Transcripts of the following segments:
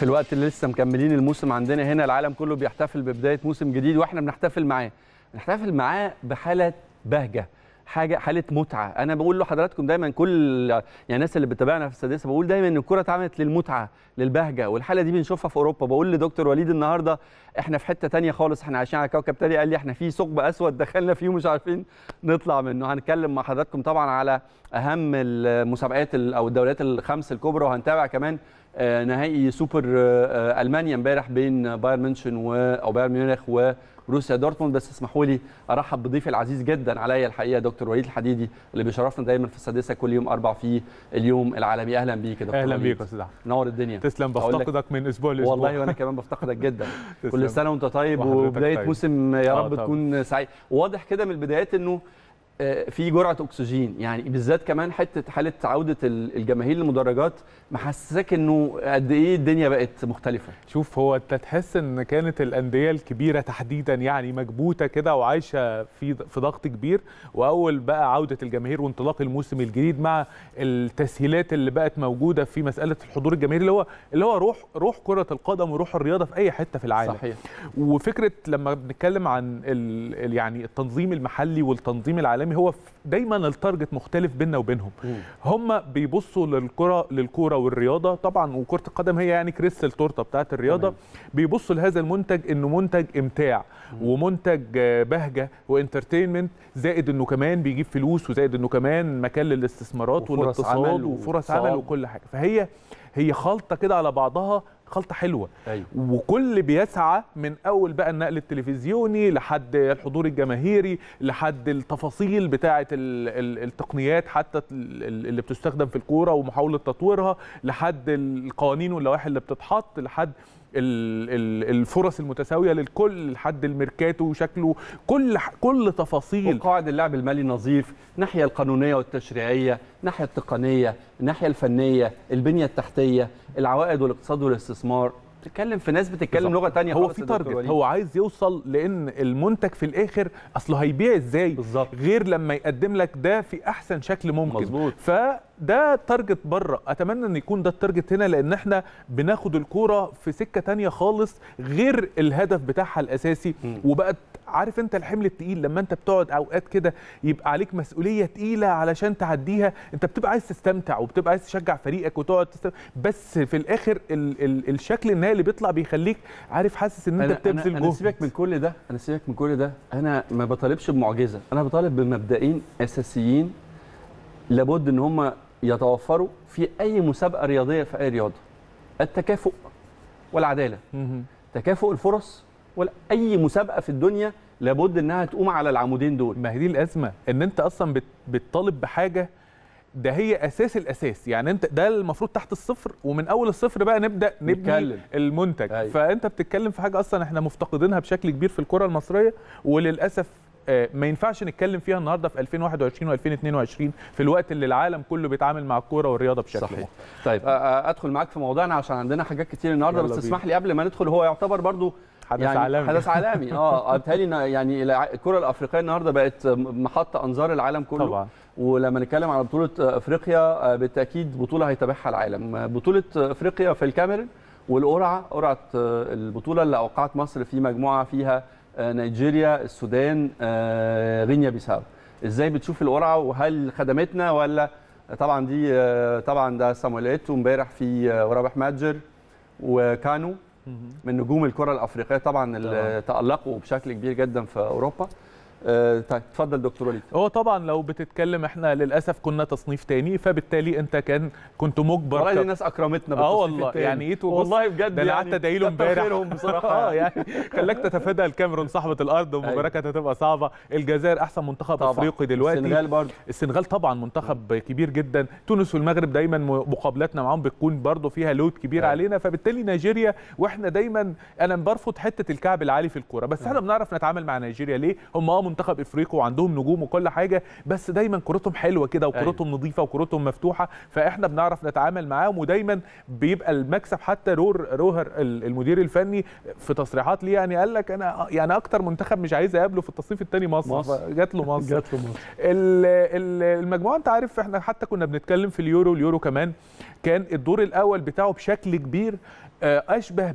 في الوقت اللي لسه مكملين الموسم عندنا هنا العالم كله بيحتفل ببدايه موسم جديد واحنا بنحتفل معاه بنحتفل معاه بحاله بهجه حاجه حاله متعه انا بقول لحضراتكم دايما كل يعني الناس اللي بتتابعنا في السادسه بقول دايما ان الكره اتعملت للمتعه للبهجه والحاله دي بنشوفها في اوروبا بقول لدكتور وليد النهارده احنا في حته تانية خالص احنا عايشين على كوكب تاني قال لي احنا في ثقب اسود دخلنا فيه ومش عارفين نطلع منه هنتكلم مع حضراتكم طبعا على اهم المسابقات او الدوريات الخمس الكبرى وهنتابع كمان آه، نهائي سوبر آه، آه، المانيا امبارح بين بايرن ميونشن و او بايرن ميونخ وروسيا دورتموند بس اسمحوا لي ارحب بضيفي العزيز جدا عليا الحقيقه دكتور وليد الحديدي اللي بيشرفنا دايما في السادسه كل يوم اربع في اليوم العالمي اهلا بيك يا دكتور اهلا وليد. بيك يا استاذ احمد نور الدنيا تسلم أقول لك- بفتقدك من اسبوع لاسبوع والله وانا كمان بفتقدك جدا تسلم. كل سنه وانت طيب وحضرتك وبدايه طيب. موسم يا آه رب طبعا. تكون سعيد واضح كده من البدايات انه آه، في جرعه اكسجين يعني بالذات كمان حته حاله عوده ال- الجماهير للمدرجات محسساك انه قد ايه الدنيا بقت مختلفه شوف هو انت تحس ان كانت الانديه الكبيره تحديدا يعني مكبوته كده وعايشه في في ضغط كبير واول بقى عوده الجماهير وانطلاق الموسم الجديد مع التسهيلات اللي بقت موجوده في مساله الحضور الجماهيري اللي هو اللي هو روح روح كره القدم وروح الرياضه في اي حته في العالم صحيح وفكره لما بنتكلم عن ال ال يعني التنظيم المحلي والتنظيم العالمي هو ف- دايما التارجت مختلف بيننا وبينهم مم. هم بيبصوا للكره للكوره والرياضه طبعا وكره القدم هي يعني كريست التورته بتاعت الرياضه تمام. بيبصوا لهذا المنتج انه منتج امتاع ومنتج آه، بهجه وانترتينمنت زائد انه كمان بيجيب فلوس وزائد انه كمان مكان للاستثمارات وفرص والاقتصاد عمل وفرص واقتصاد. عمل وكل حاجه فهي هي خلطه كده على بعضها خلطه حلوه ايوه وكل بيسعى من اول بقى النقل التلفزيوني لحد الحضور الجماهيري لحد التفاصيل بتاعه ال- ال- التقنيات حتى ال- ال- اللي بتستخدم في الكوره ومحاوله تطويرها لحد القوانين واللوائح اللي بتتحط لحد ال- ال- الفرص المتساويه للكل لحد الميركاتو وشكله كل ح- كل تفاصيل وقواعد اللعب المالي نظيف الناحيه القانونيه والتشريعيه الناحيه التقنيه الناحيه الفنيه البنيه التحتيه العوائد والاقتصاد والاستثمار بتتكلم في ناس بتتكلم بالظبط. لغه تانية هو خالص في يا دكتور تارجت وليد. هو عايز يوصل لان المنتج في الاخر اصله هيبيع ازاي بالظبط غير لما يقدم لك ده في احسن شكل ممكن مظبوط. فده تارجت بره اتمنى ان يكون ده التارجت هنا لان احنا بناخد الكوره في سكه تانية خالص غير الهدف بتاعها الاساسي مم. وبقت عارف انت الحمل التقيل لما انت بتقعد اوقات كده يبقى عليك مسؤوليه تقيله علشان تعديها انت بتبقى عايز تستمتع وبتبقى عايز تشجع فريقك وتقعد تستمتع بس في الاخر ال ال الشكل النهائي اللي بيطلع بيخليك عارف حاسس ان انت أنا- بتبذل أنا, أنا جهد سيبك من كل ده انا سيبك من كل ده انا ما بطالبش بمعجزه انا بطالب بمبدئين اساسيين لابد ان هم يتوفروا في اي مسابقه رياضيه في اي رياضه التكافؤ والعداله مهم. تكافؤ الفرص ولا اي مسابقه في الدنيا لابد انها تقوم على العمودين دول ما هي دي الازمه ان انت اصلا بت- بتطالب بحاجه ده هي اساس الاساس يعني انت ده المفروض تحت الصفر ومن اول الصفر بقى نبدا نبني نتكلم. المنتج أيوة. فانت بتتكلم في حاجه اصلا احنا مفتقدينها بشكل كبير في الكره المصريه وللاسف آه، ما ينفعش نتكلم فيها النهارده في 2021 و2022 في الوقت اللي العالم كله بيتعامل مع الكوره والرياضه بشكل صحيح مختلف. طيب أ- أ- ادخل معاك في موضوعنا عشان عندنا حاجات كتير النهارده يلا بس بينا. اسمح لي قبل ما ندخل هو يعتبر برضو حدث يعني عالمي حدث عالمي اه بالتالي إن- يعني الع- الكره الافريقيه النهارده بقت محط انظار العالم كله طبعا ولما نتكلم على بطوله افريقيا آه، بالتاكيد بطوله هيتابعها العالم آه، بطوله افريقيا في الكاميرون والقرعه قرعه آه، البطوله اللي اوقعت مصر في مجموعه فيها آه، نيجيريا السودان آه، غينيا بيساو ازاي بتشوف القرعه وهل خدمتنا ولا طبعا دي آه، طبعا ده سامويل ايتو امبارح في آه، ورابح ماجر وكانو مهم. من نجوم الكره الافريقيه طبعا اللي تالقوا بشكل كبير جدا في اوروبا آه، طيب اتفضل دكتور وليد هو طبعا لو بتتكلم احنا للاسف كنا تصنيف تاني فبالتالي انت كان كنت مجبر والله ك- دي الناس اكرمتنا اه بالتصنيف والله التاني. يعني ايتو بص والله بجد ده انا يعني قعدت ادعي له كتر امبارح خيرهم بصراحه اه يعني خلاك تتفادى الكاميرون صاحبه الارض ومباراه كانت هتبقى صعبه الجزائر احسن منتخب طبعا. افريقي دلوقتي السنغال برضه السنغال طبعا منتخب كبير جدا تونس والمغرب دايما م- مقابلاتنا معاهم بتكون برضه فيها لود كبير أيوة. علينا فبالتالي نيجيريا واحنا دايما انا برفض حته الكعب العالي في الكوره بس احنا بنعرف نتعامل مع نيجيريا ليه هم اه منتخب افريقي وعندهم نجوم وكل حاجه بس دايما كورتهم حلوه كده وكورتهم نظيفه وكورتهم مفتوحه فاحنا بنعرف نتعامل معاهم ودايما بيبقى المكسب حتى رور روهر ال- المدير الفني في تصريحات ليه يعني قال لك انا يعني اكتر منتخب مش عايز اقابله في التصنيف الثاني مصر, مصر. جات له مصر جات له مصر ال- ال- المجموعه انت عارف احنا حتى كنا بنتكلم في اليورو اليورو كمان كان الدور الاول بتاعه بشكل كبير آه، اشبه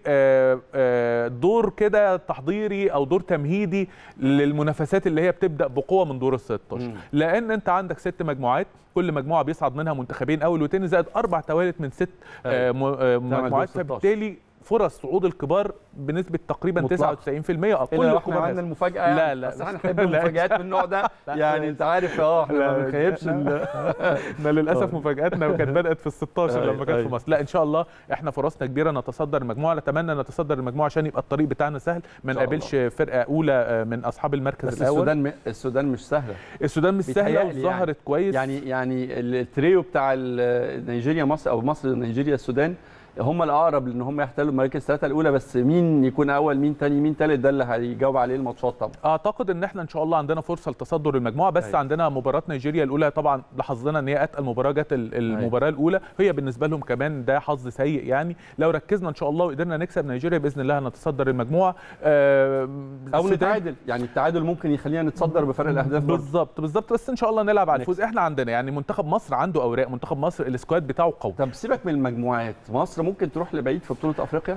بدور كده تحضيري او دور تمهيدي للمنافسات اللي هي بتبدا بقوه من دور ال 16 مم. لان انت عندك ست مجموعات كل مجموعه بيصعد منها منتخبين اول وتاني زائد اربع توالت من ست آه، م- آه، دور مجموعات 16. فبالتالي فرص صعود الكبار بنسبه تقريبا مطلقة. 99% اه كل كل احنا الكبار عملنا هذا. المفاجاه يعني. لا، لا، بس احنا بس- نحب لا. المفاجآت من النوع ده لا. يعني انت عارف اه احنا لا، ما بنخيبش لا. ال- احنا للاسف مفاجاتنا كانت بدات في ال 16 أيوة، لما كانت في أيوة. مصر لا ان شاء الله احنا فرصنا كبيره نتصدر المجموعه نتمنى نتصدر المجموعه عشان يبقى الطريق بتاعنا سهل ما شاء نقابلش فرقه اولى آه، من اصحاب المركز بس الاول السودان م- السودان مش سهله السودان مش سهله بيتهيألي وظهرت يعني. كويس يعني يعني التريو بتاع ال- نيجيريا مصر او مصر نيجيريا السودان هم الاقرب لان هم يحتلوا المراكز الثلاثه الاولى بس مين يكون اول مين تاني مين تالت ده اللي هيجاوب عليه الماتشات طبعا اعتقد ان احنا ان شاء الله عندنا فرصه لتصدر المجموعه بس أيوة. أيوة. عندنا مباراه نيجيريا الاولى طبعا لاحظنا ان هي اتقل مباراه جت ال- المباراه الاولى هي بالنسبه لهم كمان ده حظ سيء يعني لو ركزنا ان شاء الله وقدرنا نكسب نيجيريا باذن الله هنتصدر المجموعه آه، او السودان- نتعادل يعني التعادل ممكن يخلينا نتصدر بفرق الاهداف برضه. بالظبط بالظبط بس ان شاء الله نلعب على نكسب. الفوز احنا عندنا يعني منتخب مصر عنده اوراق منتخب مصر السكواد بتاعه قوي طب سيبك من المجموعات مصر ممكن تروح لبعيد في بطوله افريقيا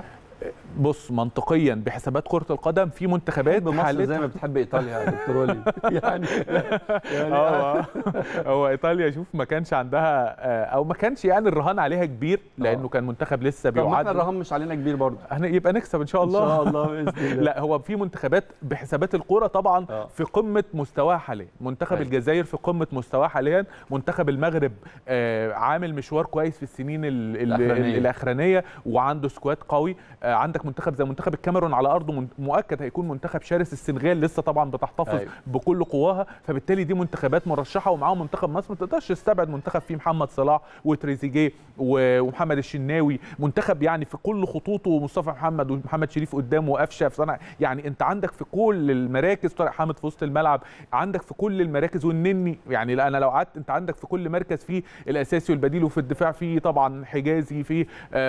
بص منطقيا بحسابات كره القدم في منتخبات بتحب مصر زي حالتها ما بتحب ايطاليا يا دكتور ولي يعني يعني اه هو ايطاليا شوف ما كانش عندها آه، او ما كانش يعني الرهان عليها كبير لانه آه. كان منتخب لسه طب ما احنا بيعد الرهان مش علينا كبير برضه احنا يبقى نكسب ان شاء الله ان شاء الله باذن الله لا هو في منتخبات بحسابات الكوره طبعا آه. في قمه مستواها حاليا منتخب أيوة. الجزائر في قمه مستواه حاليا منتخب المغرب آه عامل مشوار كويس في السنين ال- ال- الأخرانية. الاخرانيه وعنده سكواد قوي آه عندك منتخب زي منتخب الكاميرون على ارضه من- مؤكد هيكون منتخب شرس السنغال لسه طبعا بتحتفظ أيوة. بكل قواها فبالتالي دي منتخبات مرشحه ومعاهم منتخب مصر ما تقدرش تستبعد منتخب فيه محمد صلاح وتريزيجيه و- ومحمد الشناوي منتخب يعني في كل خطوطه ومصطفى محمد ومحمد شريف قدامه وقفشه في صنع يعني انت عندك في كل المراكز طارق حامد في وسط الملعب عندك في كل المراكز والنني يعني لا انا لو قعدت انت عندك في كل مركز فيه الاساسي والبديل وفي الدفاع فيه طبعا حجازي في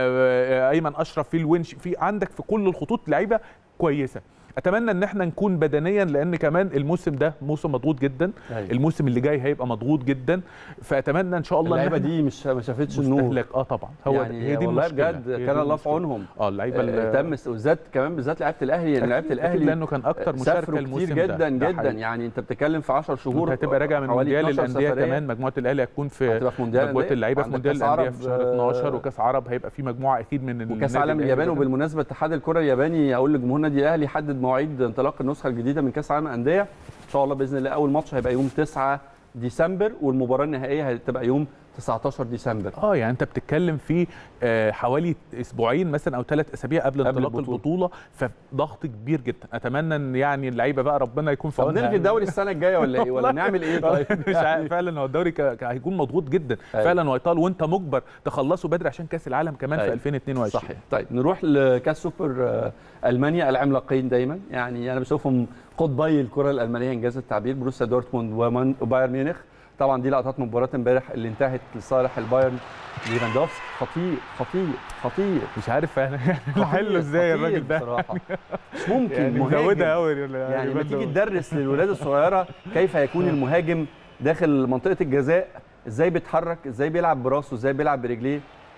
ايمن اشرف في الونش في عندك في كل الخطوط لعيبه كويسه اتمنى ان احنا نكون بدنيا لان كمان الموسم ده موسم مضغوط جدا أيوة. الموسم اللي جاي هيبقى مضغوط جدا فاتمنى ان شاء الله اللعيبه إن إحنا دي مش ما شافتش النور مستهلك اه طبعا هو يعني هي دي والله المشكله بجد هي دي كان الله في المشكلة. عونهم اه اللعيبه آه، اللي- تم وذات كمان بالذات لعيبه الاهلي يعني لعيبه أكيد الاهلي لانه كان اكتر مشاركه سافروا الموسم كتير ده. جدا ده جدا حقيقي. يعني انت بتتكلم في 10 شهور انت هتبقى راجع من حوالي مونديال 12 الانديه سفرية. كمان مجموعه الاهلي هتكون في هتبقى في مونديال مجموعه الأندية. اللعيبه في وعندك مونديال كأس الانديه عرب، في شهر 12 آه، وكاس عرب هيبقى في مجموعه اكيد من وكاس النادي عالم الأهلي اليابان كمان. وبالمناسبه اتحاد الكره الياباني اقول لجمهور النادي الاهلي يحدد مواعيد انطلاق النسخه الجديده من كاس عالم الانديه ان شاء الله باذن الله اول ماتش هيبقى يوم 9 ديسمبر والمباراه النهائيه هتبقى يوم 19 ديسمبر اه يعني انت بتتكلم في آه، حوالي اسبوعين مثلا او ثلاث اسابيع قبل قبل انطلاق البطولة. البطوله فضغط كبير جدا اتمنى ان يعني اللعيبه بقى ربنا يكون في طب عونها نلغي الدوري السنه الجايه ولا ايه ولا والله نعمل ايه طيب مش عارف فعلا هو الدوري ك- ك- هيكون مضغوط جدا أيوة. فعلا وهيطال وانت مجبر تخلصه بدري عشان كاس العالم كمان في أيوة. 2022 صحيح طيب نروح لكاس سوبر آه، المانيا العملاقين دايما يعني انا بشوفهم قطبي الكره الالمانيه انجاز التعبير بروسيا دورتموند ومان- وبايرن ميونخ طبعا دي لقطات من مباراه امبارح اللي انتهت لصالح البايرن ليفاندوفسكي خطير خطير خطير مش عارف فعلا حله ازاي خطير الراجل ده بصراحه مش ممكن يعني مهاجم مزودها قوي يعني لما تيجي تدرس للولاد الصغيره كيف يكون المهاجم داخل منطقه الجزاء ازاي بيتحرك ازاي بيلعب براسه ازاي بيلعب برجليه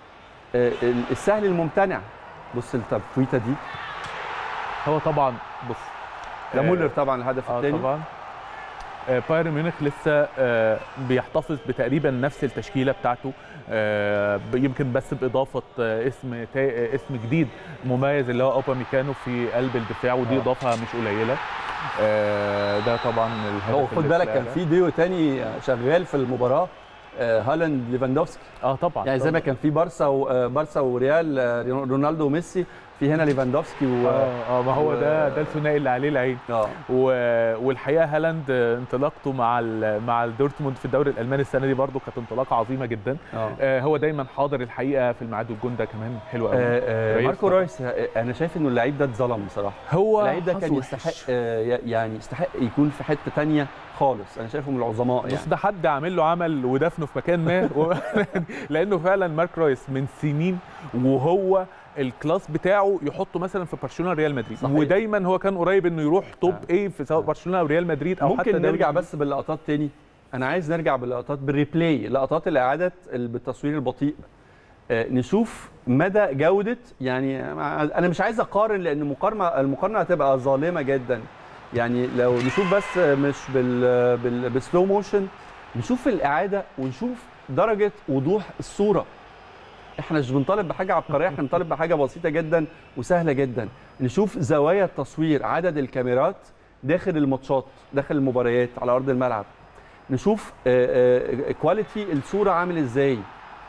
آه، السهل الممتنع بص التفويته دي هو طبعا بص ده آه، مولر طبعا الهدف اه الثاني طبعا آه، بايرن ميونخ لسه آه، بيحتفظ بتقريبا نفس التشكيله بتاعته آه، ب- يمكن بس باضافه آه، اسم تا- آه، اسم جديد مميز اللي هو اوبا ميكانو في قلب الدفاع ودي آه. اضافه مش قليله آه، ده طبعا الهدف هو خد اللي بالك كان اتلغى. في ديو تاني شغال في المباراه آه، هالاند ليفاندوفسكي اه طبعا يعني زي ما طبعاً. كان في بارسا و- آه، بارسا وريال آه، رونالدو وميسي في هنا ليفاندوفسكي و اه اه ما هو و- ده ده الثنائي اللي عليه العين اه و- والحقيقه هالاند آه، انطلاقته مع ال- مع الدورتموند في الدوري الالماني السنه دي برضو كانت انطلاقه عظيمه جدا اه آه، هو دايما حاضر الحقيقه في الميعاد والجون ده كمان حلو قوي آه، آه، كويس ماركو طبعاً. رويس آه، انا شايف انه اللعيب ده اتظلم بصراحه هو اللعيب ده كان حظه وحش. يستحق آه، ي- يعني يستحق يكون في حته تانية خالص انا شايفه من العظماء بص يعني ده حد عامل له عمل ودفنه في مكان ما و... لانه فعلا مارك رويس من سنين وهو الكلاس بتاعه يحطه مثلا في برشلونه ريال مدريد صحيح. ودايما هو كان قريب انه يروح توب آه. ايه في سواء برشلونه او ريال مدريد او حتى ممكن دوري نرجع إنجليزي. بس باللقطات تاني انا عايز نرجع باللقطات بالريبلاي اللقطات اللي اعادت ال- بالتصوير البطيء آه، نشوف مدى جوده يعني انا مش عايز اقارن لان المقارنه المقارنه هتبقى ظالمه جدا يعني لو نشوف بس مش بال بال بسلو موشن نشوف الاعاده ونشوف درجه وضوح الصوره احنا مش بنطالب بحاجه عبقريه احنا بنطالب بحاجه بسيطه جدا وسهله جدا نشوف زوايا التصوير عدد الكاميرات داخل الماتشات داخل المباريات على ارض الملعب نشوف كواليتي الصوره عامل ازاي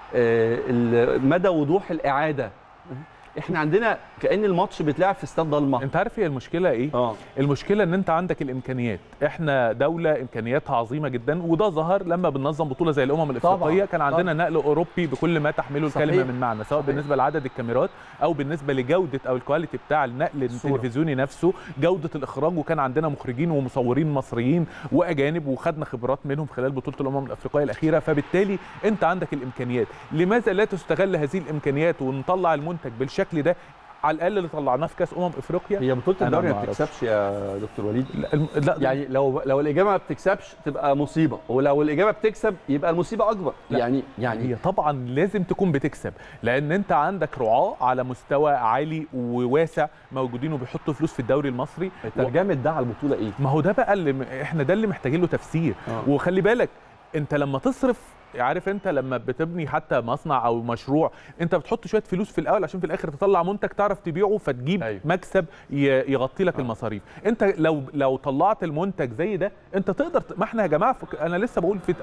آه، ال- مدى وضوح الاعاده احنا عندنا كان الماتش بيتلعب في استاد ضلمه انت عارف هي المشكله ايه اه المشكله ان انت عندك الامكانيات احنا دوله امكانياتها عظيمه جدا وده ظهر لما بننظم بطوله زي الامم الافريقيه كان عندنا نقل اوروبي بكل ما تحمله صحيح. الكلمه من معنى سواء صحيح. بالنسبه لعدد الكاميرات او بالنسبه لجوده او الكواليتي بتاع النقل الصورة. التلفزيوني نفسه جوده الاخراج وكان عندنا مخرجين ومصورين مصريين واجانب وخدنا خبرات منهم خلال بطوله الامم الافريقيه الاخيره فبالتالي انت عندك الامكانيات لماذا لا تستغل هذه الامكانيات ونطلع المنتج بالشكل ده على الاقل اللي طلعناه في كاس امم افريقيا هي بطوله أنا الدوري ما ما أعرفش. بتكسبش يا دكتور وليد لا, الم- لا يعني لو لو الاجابه ما بتكسبش تبقى مصيبه ولو الاجابه بتكسب يبقى المصيبه اكبر لا. يعني يعني يعني هي طبعا لازم تكون بتكسب لان انت عندك رعاه على مستوى عالي وواسع موجودين وبيحطوا فلوس في الدوري المصري ترجمه ده على البطوله ايه ما هو ده بقى اللي م- احنا ده اللي محتاجين له تفسير آه. وخلي بالك انت لما تصرف عارف انت لما بتبني حتى مصنع او مشروع انت بتحط شويه فلوس في الاول عشان في الاخر تطلع منتج تعرف تبيعه فتجيب أيوة. أيوه. مكسب ي- يغطي لك آه. المصاريف انت لو لو طلعت المنتج زي ده انت تقدر ت- ما احنا يا جماعه فك... انا لسه بقول في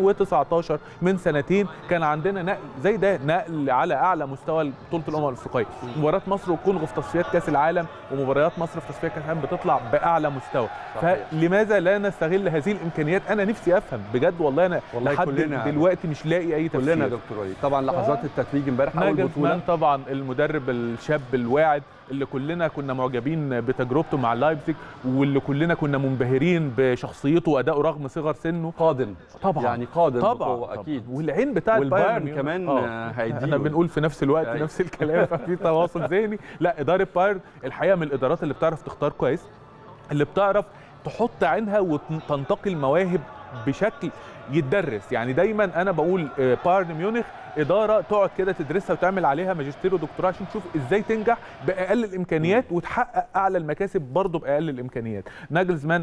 2019 من سنتين كان عندنا نقل زي ده نقل على اعلى مستوى بطوله الامم الافريقيه مباراه مصر والكونغو في تصفيات كاس العالم ومباريات مصر في تصفيات كاس العالم بتطلع باعلى مستوى صحيح. فلماذا لا نستغل هذه الامكانيات انا نفسي افهم بجد والله انا والله لحد كلنا- دلوقتي مش لاقي اي تفسير كلنا يا دكتور وليد طبعا لحظات التتويج امبارح اول ناجلزمان بطوله طبعا المدرب الشاب الواعد اللي كلنا كنا معجبين بتجربته مع لايبزيج واللي كلنا كنا منبهرين بشخصيته وادائه رغم صغر سنه قادم طبعا يعني قادم طبعا بقوة طبعاً. اكيد والعين بتاعت والبايرن بايرن ميونخ. كمان آه. آه، هيديله. احنا بنقول في نفس الوقت أيوة. نفس الكلام ففي تواصل ذهني لا اداره بايرن الحقيقه من الادارات اللي بتعرف تختار كويس اللي بتعرف تحط عينها وتنتقي المواهب بشكل يتدرس يعني دايما انا بقول آه، بايرن ميونخ اداره تقعد كده تدرسها وتعمل عليها ماجستير ودكتوراه عشان تشوف ازاي تنجح باقل الامكانيات وتحقق اعلى المكاسب برضه باقل الامكانيات ناجلزمان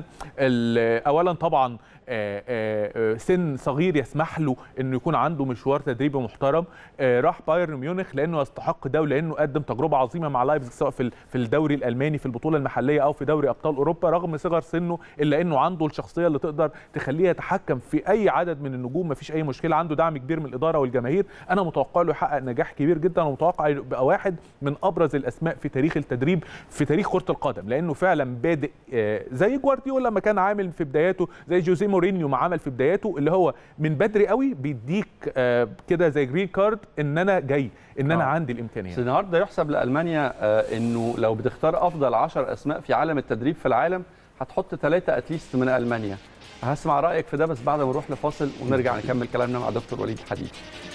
ال- اولا طبعا آه، آه، آه، سن صغير يسمح له انه يكون عنده مشوار تدريبي محترم آه، راح بايرن ميونخ لانه يستحق ده ولانه قدم تجربه عظيمه مع لايبزيج سواء في ال- في الدوري الالماني في البطوله المحليه او في دوري ابطال اوروبا رغم صغر سنه الا انه عنده الشخصيه اللي تقدر تخليه يتحكم في اي عدد من النجوم مفيش اي مشكله عنده دعم كبير من الاداره والجماهير انا متوقع له يحقق نجاح كبير جدا ومتوقع يبقى واحد من ابرز الاسماء في تاريخ التدريب في تاريخ كره القدم لانه فعلا بادئ آه، زي جوارديولا لما كان عامل في بداياته زي جوزيه مورينيو ما عمل في بداياته اللي هو من بدري قوي بيديك آه، كده زي جرين كارد ان انا جاي ان انا آه. عندي بس الامكانيات النهارده يحسب لالمانيا آه، انه لو بتختار افضل 10 اسماء في عالم التدريب في العالم هتحط ثلاثه اتليست من المانيا هسمع رايك في ده بس بعد ما نروح لفاصل ونرجع نكمل كلامنا مع دكتور وليد حديد